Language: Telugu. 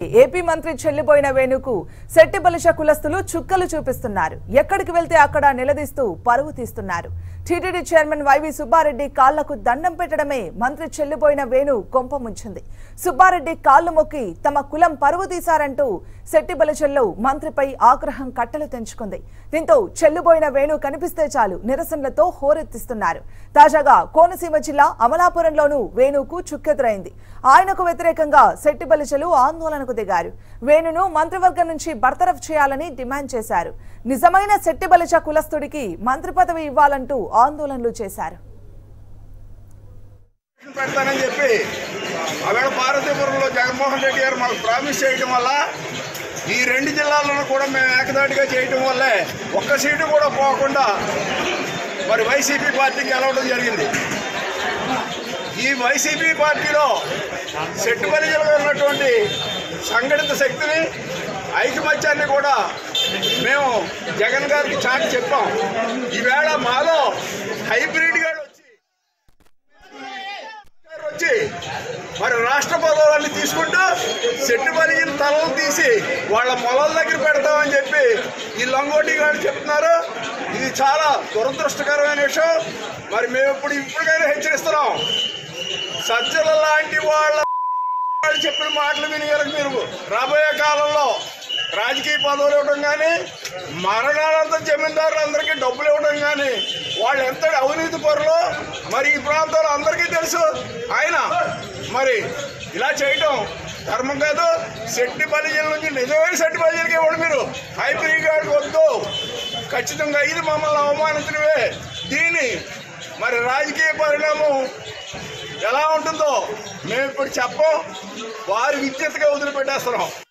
ఏపీ మంత్రి చెల్లిపోయిన వేణుకు శెట్టి బలిష కులస్తులు చుక్కలు చూపిస్తున్నారు ఎక్కడికి వెళ్తే అక్కడ నిలదీస్తూ పరువు తీస్తున్నారు టీటీడీ చైర్మన్ వైవి సుబ్బారెడ్డి కాళ్లకు దండం పెట్టడమే మంత్రి చెల్లిపోయిన వేణు కొంప ముంచింది సుబ్బారెడ్డి కాళ్లు మొక్కి తమ కులం పరువు తీశారంటూ శెట్టి బలిచల్లో మంత్రిపై ఆగ్రహం కట్టలు తెంచుకుంది దీంతో చెల్లిపోయిన వేణు కనిపిస్తే చాలు నిరసనలతో హోరెత్తిస్తున్నారు తాజాగా కోనసీమ జిల్లా అమలాపురంలోనూ వేణుకు చుక్కెదురైంది ఆయనకు వ్యతిరేకంగా శెట్టి బలిచలు ఆందోళనకు దిగారు వేణును మంత్రివర్గం నుంచి బర్తరఫ్ చేయాలని డిమాండ్ చేశారు నిజమైన శెట్టి బలిచ కులస్తుడికి మంత్రి పదవి ఇవ్వాలంటూ ఆందోళనలు చేశారు పెడతానని చెప్పి ఆవేళ పార్వతీపురంలో జగన్మోహన్ రెడ్డి గారు మాకు ప్రామిస్ చేయడం వల్ల ఈ రెండు జిల్లాలను కూడా మేము ఏకదాటిగా చేయటం వల్లే ఒక్క సీటు కూడా పోకుండా మరి వైసీపీ పార్టీకి గెలవడం జరిగింది ఈ వైసీపీ పార్టీలో సెట్టు పరిజలుగా ఉన్నటువంటి సంఘటిత శక్తిని ఐకమత్యాన్ని కూడా మేము జగన్ గారికి చాటి చెప్పాం ఈవేళ మాలో హైబ్రిడ్ గారు వచ్చి వచ్చి మరి రాష్ట్ర పదవులన్నీ తీసుకుంటూ సెట్టు పరిగిన తలలు తీసి వాళ్ళ పొలాల దగ్గర పెడతామని చెప్పి ఈ లంగోటి గారు చెప్తున్నారు ఇది చాలా దురదృష్టకరమైన విషయం మరి మేము ఇప్పుడు ఇప్పటికైనా హెచ్చరిస్తున్నాం సజ్జల లాంటి వాళ్ళ వాళ్ళు చెప్పిన మాటలు విని కనుక మీరు రాబోయే కాలంలో రాజకీయ పదవులు ఇవ్వడం కానీ మరణానంతరం జమీందారులు అందరికీ డబ్బులు ఇవ్వడం కానీ వాళ్ళు ఎంత అవినీతి పరులో మరి ఈ ప్రాంతంలో అందరికీ తెలుసు ఆయన మరి ఇలా చేయటం ధర్మం కాదు శెట్టి బలిజల నుంచి నిజమైన శెట్టి బలిజలకి ఇవ్వండి మీరు హైబ్రిడ్ గాడికి వద్దు ఖచ్చితంగా ఇది మమ్మల్ని అవమానించినవే దీన్ని మరి రాజకీయ పరిణామం ఎలా ఉంటుందో మేము ఇప్పుడు చెప్పం వారి విజ్ఞతగా వదిలిపెట్టేస్తున్నాం